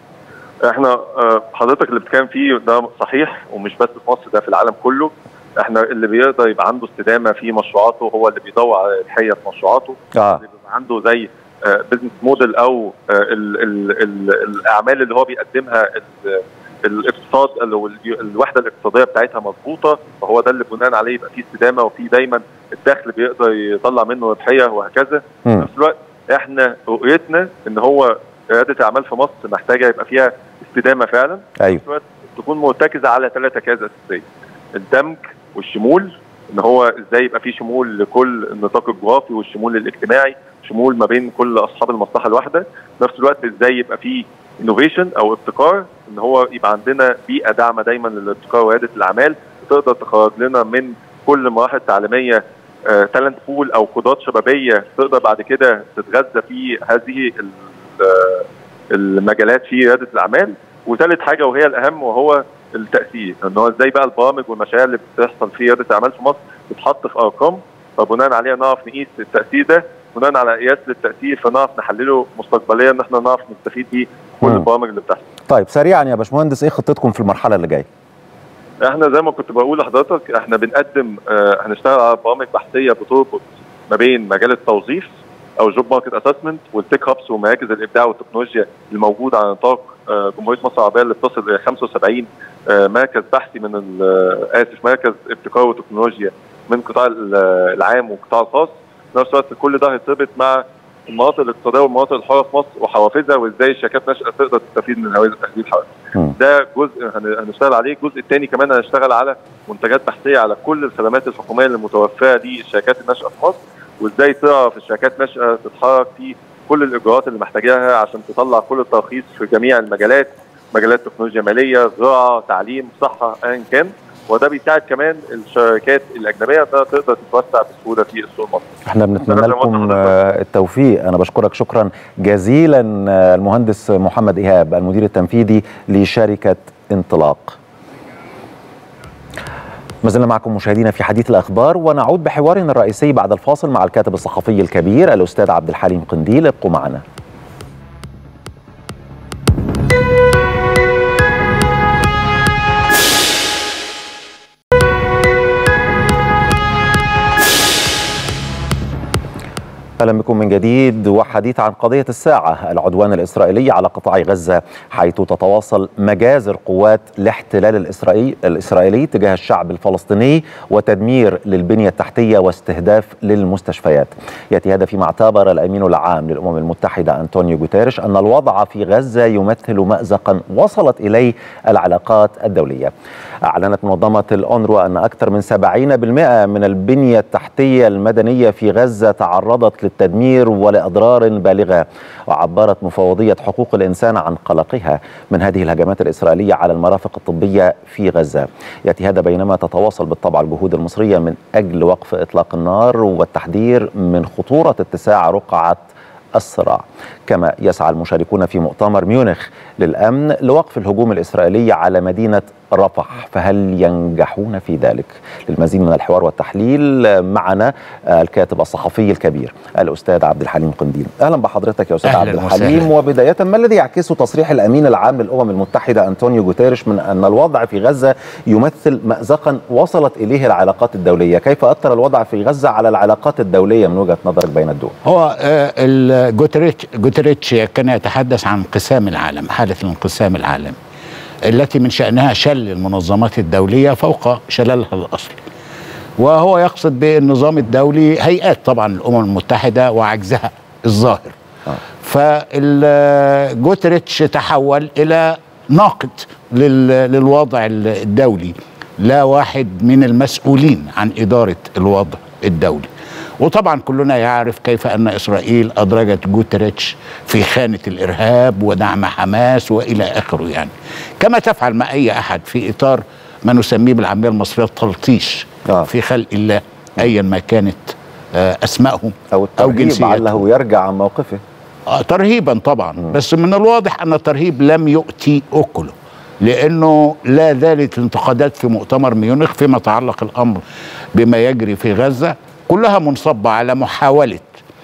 احنا آه، حضرتك اللي بتتكلم فيه ده صحيح ومش بس في مصر ده في العالم كله احنا اللي بيقدر يبقى عنده استدامه في مشروعاته هو اللي بيدور على الحيه في مشروعاته اه اللي بيبقى عنده زي بزنس موديل او آه، ال ال ال الاعمال اللي هو بيقدمها ال- الاقتصاد او ال- الوحده الاقتصاديه بتاعتها مظبوطه فهو ده اللي بناء عليه يبقى فيه استدامه وفيه دايما الدخل بيقدر يطلع منه ربحيه وهكذا في مم. نفس الوقت احنا رؤيتنا ان هو رياده الاعمال في مصر محتاجه يبقى فيها استدامه فعلا ايوه في نفس الوقت تكون مرتكزه على ثلاثه كذا اساسيه الدمج والشمول ان هو ازاي يبقى في شمول لكل النطاق الجغرافي والشمول الاجتماعي شمول ما بين كل اصحاب المصلحه الواحده في نفس الوقت ازاي يبقى في انوفيشن او ابتكار ان هو يبقى عندنا بيئه داعمه دايما للابتكار ورياده الاعمال تقدر تخرج لنا من كل المراحل التعليميه تالنت بول او قدرات شبابيه تقدر بعد كده تتغذى في هذه ال- آه، المجالات في رياده الاعمال وثالث حاجه وهي الاهم وهو التاثير ان هو ازاي بقى البرامج والمشاريع اللي بتحصل في رياده الاعمال في مصر تتحط في ارقام فبناء عليها نعرف نقيس التاثير ده بناء على قياس للتاثير فنعرف نحلله مستقبليا ان احنا نعرف نستفيد بيه كل مم. البرامج اللي بتحصل طيب سريعا يا باشمهندس ايه خطتكم في المرحلة اللي جاية احنا زي ما كنت بقول لحضرتك احنا بنقدم آه هنشتغل على برامج بحثيه بتربط ما بين مجال التوظيف او جوب ماركت اسسمنت والتك هابس ومراكز الابداع والتكنولوجيا الموجوده على نطاق آه جمهوريه مصر العربيه اللي بتصل الى 75 آه مركز بحثي من ال- آه، اسف مركز ابتكار وتكنولوجيا من قطاع ال- آه، العام والقطاع الخاص في نفس الوقت كل ده هيرتبط مع المناطق الاقتصاديه والمناطق الحره في مصر وحوافزها وازاي الشركات ناشئه تقدر تستفيد من هذه هذه الحوافز. مم. ده جزء هن- هنشتغل عليه الجزء الثاني كمان هنشتغل على منتجات بحثيه على كل الخدمات الحكوميه اللي متوفره للشركات الناشئه في مصر وازاي تعرف الشركات الناشئه تتحرك في كل الاجراءات اللي محتاجاها عشان تطلع كل التراخيص في جميع المجالات مجالات تكنولوجيا ماليه زراعه تعليم صحه ايا كان وده بيساعد كمان الشركات الاجنبيه انها تقدر تتوسع بسهوله في السوق المصري احنا بنتمنى أنا زي ما قلت لكم آه، التوفيق انا بشكرك شكرا جزيلا آه، المهندس محمد ايهاب المدير التنفيذي لشركه انطلاق ما زلنا معكم مشاهدينا في حديث الاخبار ونعود بحوارنا الرئيسي بعد الفاصل مع الكاتب الصحفي الكبير الاستاذ عبد الحليم قنديل ابقوا معنا اهلا بكم من جديد وحديث عن قضيه الساعه العدوان الاسرائيلي على قطاع غزه حيث تتواصل مجازر قوات الاحتلال الاسرائيلي الاسرائيلي تجاه الشعب الفلسطيني وتدمير للبنيه التحتيه واستهداف للمستشفيات. ياتي هذا فيما اعتبر الامين العام للامم المتحده انطونيو غوتيريش ان الوضع في غزه يمثل مازقا وصلت اليه العلاقات الدوليه. اعلنت منظمه الاونروا ان اكثر من 70% من البنيه التحتيه المدنيه في غزه تعرضت للتدمير ولاضرار بالغه وعبرت مفوضيه حقوق الانسان عن قلقها من هذه الهجمات الاسرائيليه على المرافق الطبيه في غزه. ياتي هذا بينما تتواصل بالطبع الجهود المصريه من اجل وقف اطلاق النار والتحذير من خطوره اتساع رقعه الصراع كما يسعى المشاركون في مؤتمر ميونخ للأمن لوقف الهجوم الإسرائيلي على مدينة رفح فهل ينجحون في ذلك للمزيد من الحوار والتحليل معنا الكاتب الصحفي الكبير الأستاذ عبد الحليم قنديل أهلا بحضرتك يا أستاذ أهلاً عبد الحليم وسهلاً. وبداية ما الذي يعكسه تصريح الأمين العام للأمم المتحدة أنطونيو غوتيريش من أن الوضع في غزة يمثل مأزقا وصلت إليه العلاقات الدولية كيف أثر الوضع في غزة على العلاقات الدولية من وجهة نظرك بين الدول هو آه، ال- جوتريتش جوتريتش كان يتحدث عن انقسام العالم حالة الانقسام العالمي التي من شأنها شل المنظمات الدولية فوق شللها الأصلي وهو يقصد بالنظام الدولي هيئات طبعا الأمم المتحدة وعجزها الظاهر فالجوتريتش تحول إلى ناقد لل- للوضع الدولي لا واحد من المسؤولين عن إدارة الوضع الدولي وطبعا كلنا يعرف كيف ان اسرائيل ادرجت جوتريتش في خانه الارهاب ودعم حماس والى اخره يعني كما تفعل مع اي احد في اطار ما نسميه بالعاميه المصريه التلطيش آه. في خلق الله ايا ما كانت آه، اسمائهم او او الترهيب جنسيتهم لعله يرجع عن موقفه آه ترهيبا طبعا بس من الواضح ان الترهيب لم يؤتي اكله لانه لا زالت الانتقادات في مؤتمر ميونخ فيما يتعلق الامر بما يجري في غزه كلها منصبه على محاوله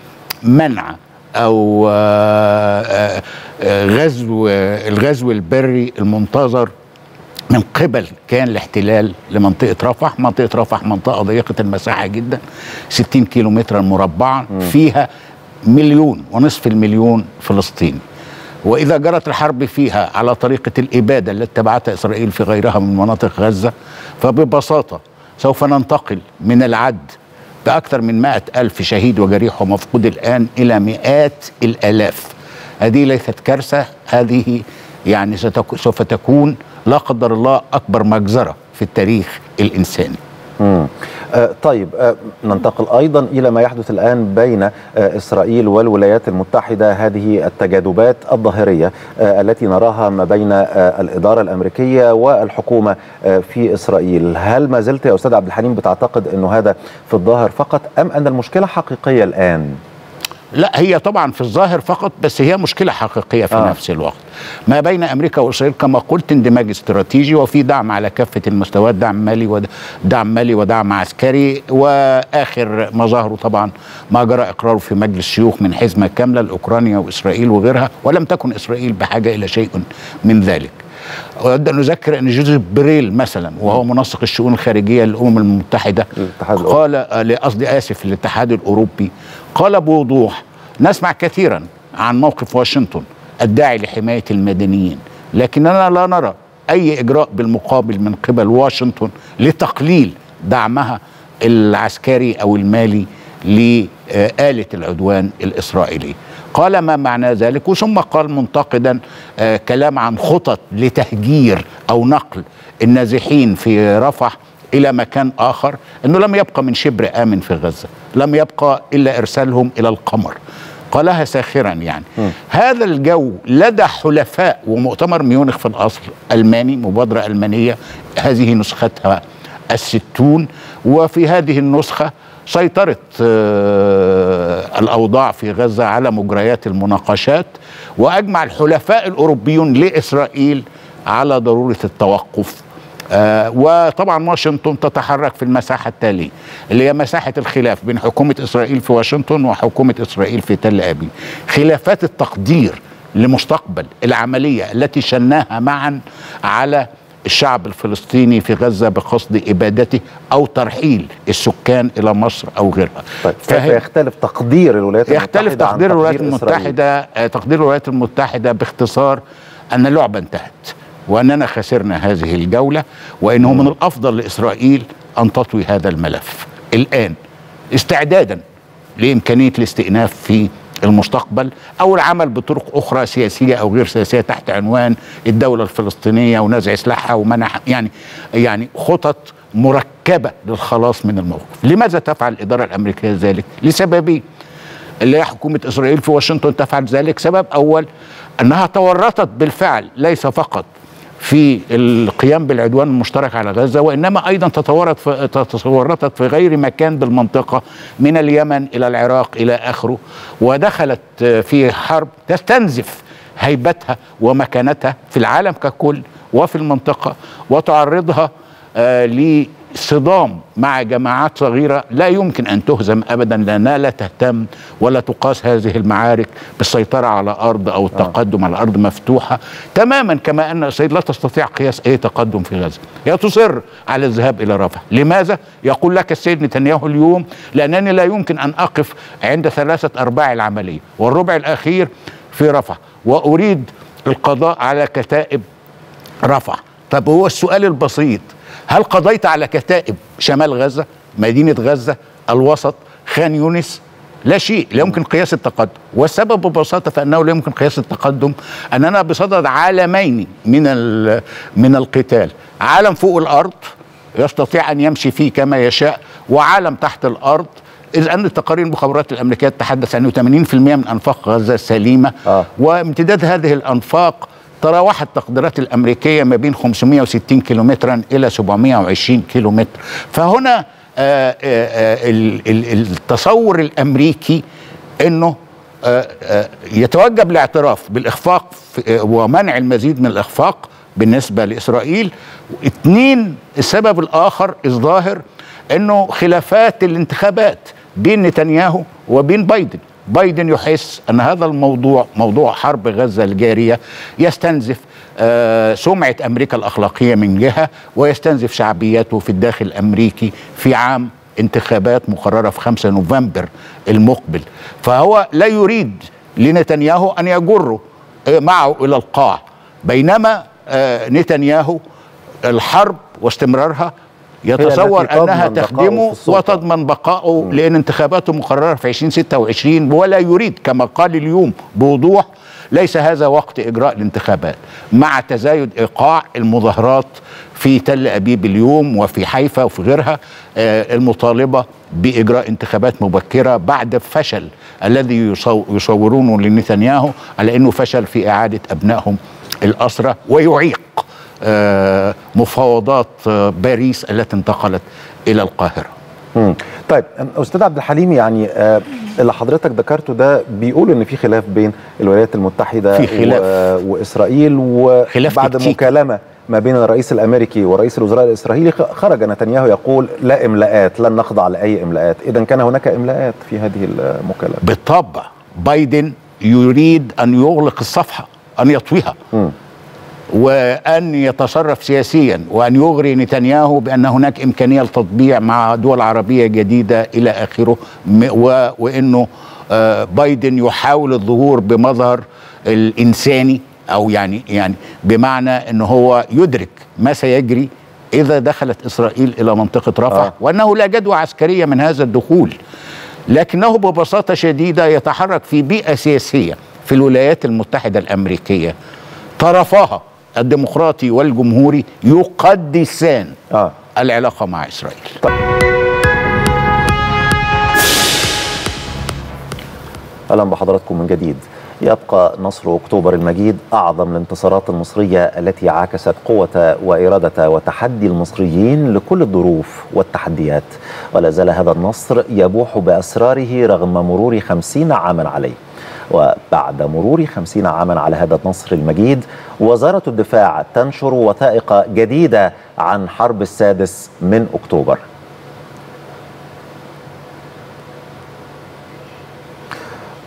منع او آه، آه، آه، غزو الغزو البري المنتظر من قبل كان الاحتلال لمنطقة رفح منطقة رفح منطقة ضيقة المساحة جدا 60 كيلو مترا مربعا فيها مليون ونصف المليون فلسطيني وإذا جرت الحرب فيها على طريقة الإبادة التي اتبعتها إسرائيل في غيرها من مناطق غزة فببساطة سوف ننتقل من العد بأكثر من مائة ألف شهيد وجريح ومفقود الآن إلى مئات الآلاف هذه ليست كارثة هذه يعني ستك... سوف تكون لا قدر الله أكبر مجزرة في التاريخ الإنساني مم. آه طيب آه ننتقل ايضا الى ما يحدث الان بين آه اسرائيل والولايات المتحده هذه التجاذبات الظاهريه آه التي نراها ما بين آه الاداره الامريكيه والحكومه آه في اسرائيل، هل ما زلت يا استاذ عبد الحليم بتعتقد انه هذا في الظاهر فقط ام ان المشكله حقيقيه الان؟ لا هي طبعا في الظاهر فقط بس هي مشكله حقيقيه في آه. نفس الوقت ما بين امريكا واسرائيل كما قلت اندماج استراتيجي وفي دعم على كافه المستويات دعم مالي ودعم مالي ودعم عسكري واخر مظاهره طبعا ما جرى اقراره في مجلس الشيوخ من حزمه كامله لاوكرانيا واسرائيل وغيرها ولم تكن اسرائيل بحاجه الى شيء من ذلك أود أن نذكر أن جوزيف بريل مثلا وهو منسق الشؤون الخارجية للأمم المتحدة قال قصدي آسف الاتحاد الأوروبي قال بوضوح نسمع كثيرا عن موقف واشنطن الداعي لحماية المدنيين لكننا لا نرى أي إجراء بالمقابل من قبل واشنطن لتقليل دعمها العسكري أو المالي لآلة العدوان الإسرائيلي قال ما معنى ذلك ثم قال منتقدا آه كلام عن خطط لتهجير او نقل النازحين في رفح الى مكان اخر انه لم يبقى من شبر امن في غزه لم يبقى الا ارسالهم الى القمر قالها ساخرا يعني م. هذا الجو لدى حلفاء ومؤتمر ميونخ في الاصل الماني مبادره المانيه هذه نسختها الستون وفي هذه النسخه سيطرت الاوضاع في غزه على مجريات المناقشات واجمع الحلفاء الاوروبيون لاسرائيل على ضروره التوقف آه وطبعا واشنطن تتحرك في المساحه التاليه اللي هي مساحه الخلاف بين حكومه اسرائيل في واشنطن وحكومه اسرائيل في تل ابيب خلافات التقدير لمستقبل العمليه التي شناها معا على الشعب الفلسطيني في غزه بقصد ابادته او ترحيل السكان الى مصر او غيرها طيب كيف يختلف تقدير الولايات يختلف المتحدة عن تقدير الولايات إسرائيل؟ المتحده آه، تقدير الولايات المتحده باختصار ان اللعبه انتهت واننا خسرنا هذه الجوله وانه من الافضل لاسرائيل ان تطوي هذا الملف الان استعدادا لامكانيه الاستئناف في المستقبل او العمل بطرق اخرى سياسيه او غير سياسيه تحت عنوان الدوله الفلسطينيه ونزع سلاحها ومنع يعني يعني خطط مركبه للخلاص من الموقف. لماذا تفعل الاداره الامريكيه ذلك؟ لسببين. اللي هي حكومه اسرائيل في واشنطن تفعل ذلك سبب اول انها تورطت بالفعل ليس فقط في القيام بالعدوان المشترك على غزه وانما ايضا تتورط في تورطت في غير مكان بالمنطقه من اليمن الى العراق الى اخره ودخلت في حرب تستنزف هيبتها ومكانتها في العالم ككل وفي المنطقه وتعرضها آه لصدام مع جماعات صغيره لا يمكن ان تهزم ابدا لانها لا تهتم ولا تقاس هذه المعارك بالسيطره على ارض او التقدم على ارض مفتوحه تماما كما ان اسرائيل لا تستطيع قياس اي تقدم في غزه هي تصر على الذهاب الى رفح لماذا يقول لك السيد نتنياهو اليوم لانني لا يمكن ان اقف عند ثلاثه ارباع العمليه والربع الاخير في رفح واريد القضاء على كتائب رفح طب هو السؤال البسيط هل قضيت على كتائب شمال غزه مدينه غزه الوسط خان يونس لا شيء لا يمكن قياس التقدم والسبب ببساطه فانه لا يمكن قياس التقدم اننا بصدد عالمين من من القتال عالم فوق الارض يستطيع ان يمشي فيه كما يشاء وعالم تحت الارض إذ أن تقارير المخابرات الأمريكية تتحدث أنه 80% من أنفاق غزة سليمة آه. وامتداد هذه الأنفاق تراوحت التقديرات الأمريكية ما بين 560 كيلومترا إلى 720 كيلومتر فهنا آآ آآ التصور الأمريكي أنه آآ يتوجب الاعتراف بالإخفاق ومنع المزيد من الإخفاق بالنسبة لإسرائيل اثنين السبب الآخر الظاهر أنه خلافات الانتخابات بين نتنياهو وبين بايدن بايدن يحس ان هذا الموضوع موضوع حرب غزه الجاريه يستنزف آه سمعه امريكا الاخلاقيه من جهه ويستنزف شعبيته في الداخل الامريكي في عام انتخابات مقرره في 5 نوفمبر المقبل فهو لا يريد لنتنياهو ان يجره آه معه الى القاع بينما آه نتنياهو الحرب واستمرارها يتصور انها تخدمه وتضمن بقائه م. لان انتخاباته مقرره في 2026 ولا يريد كما قال اليوم بوضوح ليس هذا وقت اجراء الانتخابات مع تزايد ايقاع المظاهرات في تل ابيب اليوم وفي حيفا وفي غيرها آه المطالبه باجراء انتخابات مبكره بعد فشل الذي يصورونه لنتنياهو على انه فشل في اعاده ابنائهم الاسرى ويعيق آه مفاوضات آه باريس التي انتقلت الى القاهره. مم. طيب استاذ عبد الحليم يعني آه اللي حضرتك ذكرته ده بيقول ان في خلاف بين الولايات المتحده في خلاف. و... واسرائيل وبعد مكالمه ما بين الرئيس الامريكي ورئيس الوزراء الاسرائيلي خرج نتنياهو يقول لا املاءات لن نخضع لاي املاءات، اذا كان هناك املاءات في هذه المكالمه. بالطبع بايدن يريد ان يغلق الصفحه ان يطويها. م. وان يتصرف سياسيا وان يغري نتنياهو بان هناك امكانيه لتطبيع مع دول عربيه جديده الى اخره وانه بايدن يحاول الظهور بمظهر الانساني او يعني يعني بمعنى انه هو يدرك ما سيجري اذا دخلت اسرائيل الى منطقه رفح آه. وانه لا جدوى عسكريه من هذا الدخول لكنه ببساطه شديده يتحرك في بيئه سياسيه في الولايات المتحده الامريكيه طرفاها الديمقراطي والجمهوري يقدسان آه. العلاقه مع اسرائيل طيب. اهلا بحضراتكم من جديد يبقى نصر اكتوبر المجيد اعظم الانتصارات المصريه التي عكست قوه واراده وتحدي المصريين لكل الظروف والتحديات ولا زال هذا النصر يبوح باسراره رغم مرور خمسين عاما عليه وبعد مرور خمسين عاما على هذا النصر المجيد وزارة الدفاع تنشر وثائق جديدة عن حرب السادس من أكتوبر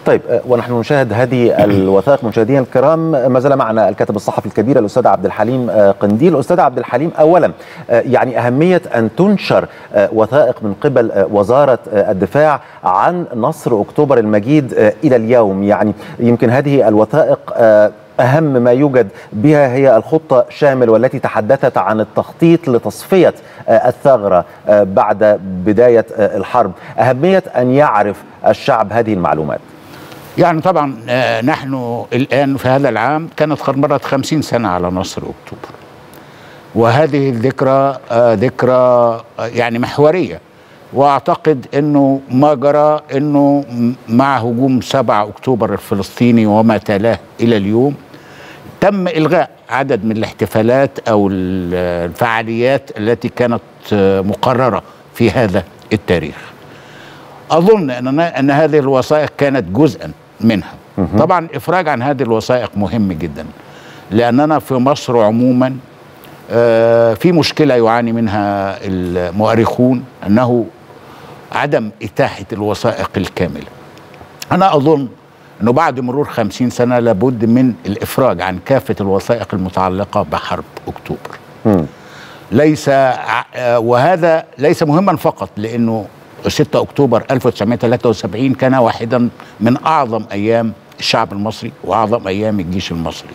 طيب آه، ونحن نشاهد هذه الوثائق مشاهدينا الكرام ما زال معنا الكاتب الصحفي الكبير الاستاذ عبد الحليم آه، قنديل استاذ عبد الحليم اولا آه، يعني اهميه ان تنشر آه، وثائق من قبل آه، وزاره آه، الدفاع عن نصر اكتوبر المجيد آه، الى اليوم يعني يمكن هذه الوثائق آه، أهم ما يوجد بها هي الخطة شامل والتي تحدثت عن التخطيط لتصفية آه، الثغرة آه، بعد بداية آه، الحرب أهمية أن يعرف الشعب هذه المعلومات يعني طبعا آه، نحن الآن في هذا العام كانت قد مرت خمسين سنة على نصر أكتوبر وهذه الذكرى آه، ذكرى آه، يعني محورية واعتقد انه ما جرى انه م- مع هجوم 7 اكتوبر الفلسطيني وما تلاه الى اليوم تم الغاء عدد من الاحتفالات او ال- الفعاليات التي كانت آه، مقرره في هذا التاريخ. اظن ان ان هذه الوثائق كانت جزءا منها. طبعا الافراج عن هذه الوثائق مهم جدا لاننا في مصر عموما آه، في مشكله يعاني منها المؤرخون انه عدم اتاحه الوثائق الكامله. انا اظن انه بعد مرور خمسين سنه لابد من الافراج عن كافه الوثائق المتعلقه بحرب اكتوبر. ليس ع- آه، وهذا ليس مهما فقط لانه 6 اكتوبر 1973 كان واحدا من اعظم ايام الشعب المصري واعظم ايام الجيش المصري.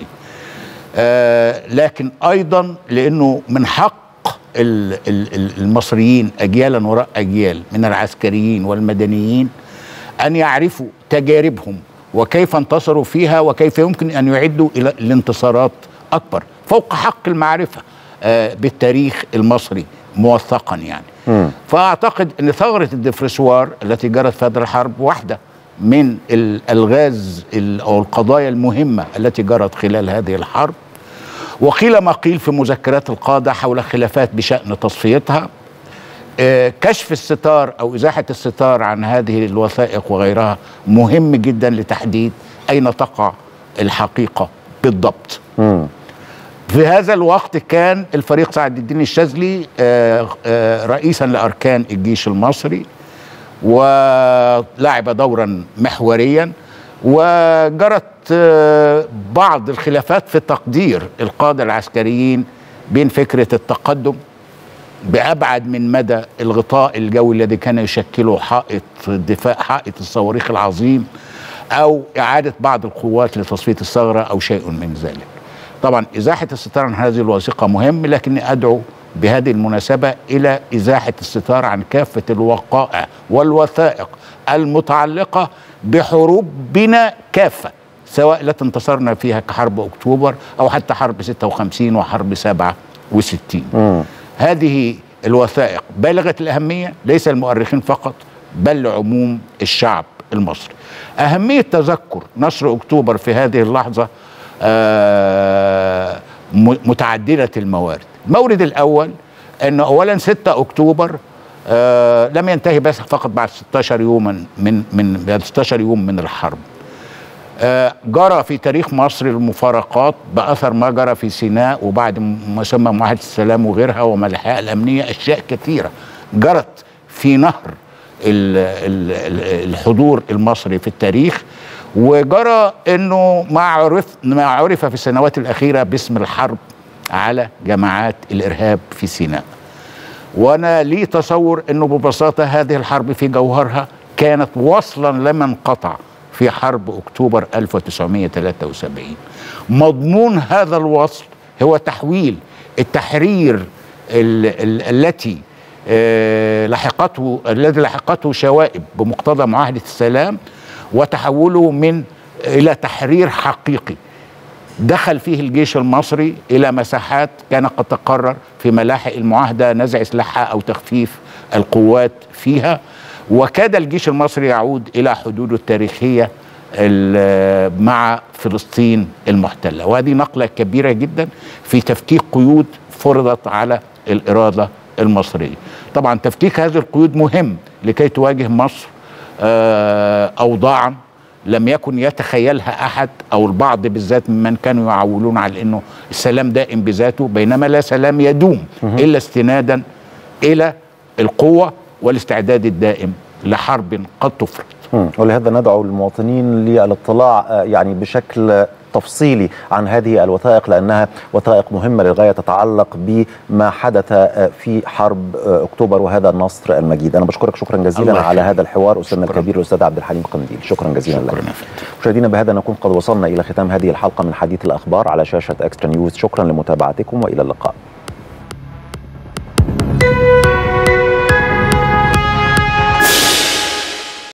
آه، لكن ايضا لانه من حق ال- ال- ال- المصريين اجيالا وراء اجيال من العسكريين والمدنيين ان يعرفوا تجاربهم وكيف انتصروا فيها وكيف يمكن ان يعدوا الى الانتصارات اكبر فوق حق المعرفه آه، بالتاريخ المصري موثقا يعني فاعتقد ان ثغره الدفرسوار التي جرت في هذه الحرب واحده من الالغاز ال- او القضايا المهمه التي جرت خلال هذه الحرب وقيل ما قيل في مذكرات القاده حول خلافات بشان تصفيتها آه، كشف الستار او ازاحه الستار عن هذه الوثائق وغيرها مهم جدا لتحديد اين تقع الحقيقه بالضبط في هذا الوقت كان الفريق سعد الدين الشاذلي آه، آه، رئيسا لاركان الجيش المصري ولعب دورا محوريا وجرت آه، بعض الخلافات في تقدير القاده العسكريين بين فكره التقدم بأبعد من مدى الغطاء الجوي الذي كان يشكله حائط الدفاع حائط الصواريخ العظيم أو إعادة بعض القوات لتصفية الثغرة أو شيء من ذلك طبعا إزاحة الستار عن هذه الوثيقة مهم لكني أدعو بهذه المناسبة إلى إزاحة الستار عن كافة الوقائع والوثائق المتعلقة بحروبنا كافة سواء التي انتصرنا فيها كحرب أكتوبر أو حتى حرب 56 وحرب 67 هذه الوثائق بالغة الأهمية ليس المؤرخين فقط بل لعموم الشعب المصري أهمية تذكر نصر أكتوبر في هذه اللحظة آه، م- متعددة الموارد المورد الأول أن أولا 6 أكتوبر آه، لم ينتهي بس فقط بعد 16 يوما من من بعد 16 يوم من الحرب آه، جرى في تاريخ مصر المفارقات باثر ما جرى في سيناء وبعد ما سمى معاهده السلام وغيرها وملاحقها الامنيه اشياء كثيره جرت في نهر ال- ال- ال- الحضور المصري في التاريخ وجرى انه ما عرف ما عرف في السنوات الاخيره باسم الحرب على جماعات الارهاب في سيناء. وانا لي تصور انه ببساطه هذه الحرب في جوهرها كانت وصلا لما انقطع في حرب اكتوبر 1973 مضمون هذا الوصل هو تحويل التحرير ال ال التي آه، لحقته الذي لحقته شوائب بمقتضى معاهده السلام وتحوله من الى تحرير حقيقي دخل فيه الجيش المصري الى مساحات كان قد تقرر في ملاحق المعاهده نزع سلاحها او تخفيف القوات فيها وكاد الجيش المصري يعود الى حدوده التاريخيه ال- مع فلسطين المحتله وهذه نقله كبيره جدا في تفكيك قيود فرضت على الاراده المصريه طبعا تفكيك هذه القيود مهم لكي تواجه مصر آه، اوضاعا لم يكن يتخيلها احد او البعض بالذات ممن كانوا يعولون على انه السلام دائم بذاته بينما لا سلام يدوم الا استنادا الى القوه والاستعداد الدائم لحرب قد تفرض مم. ولهذا ندعو المواطنين للاطلاع آه، يعني بشكل تفصيلي عن هذه الوثائق لانها وثائق مهمه للغايه تتعلق بما حدث آه، في حرب آه، اكتوبر وهذا النصر المجيد انا بشكرك شكرا جزيلا الله على يخليك. هذا الحوار استاذنا الكبير الاستاذ عبد الحليم قنديل شكرا جزيلا لك مشاهدينا بهذا نكون قد وصلنا الى ختام هذه الحلقه من حديث الاخبار على شاشه اكسترا نيوز شكرا لمتابعتكم والى اللقاء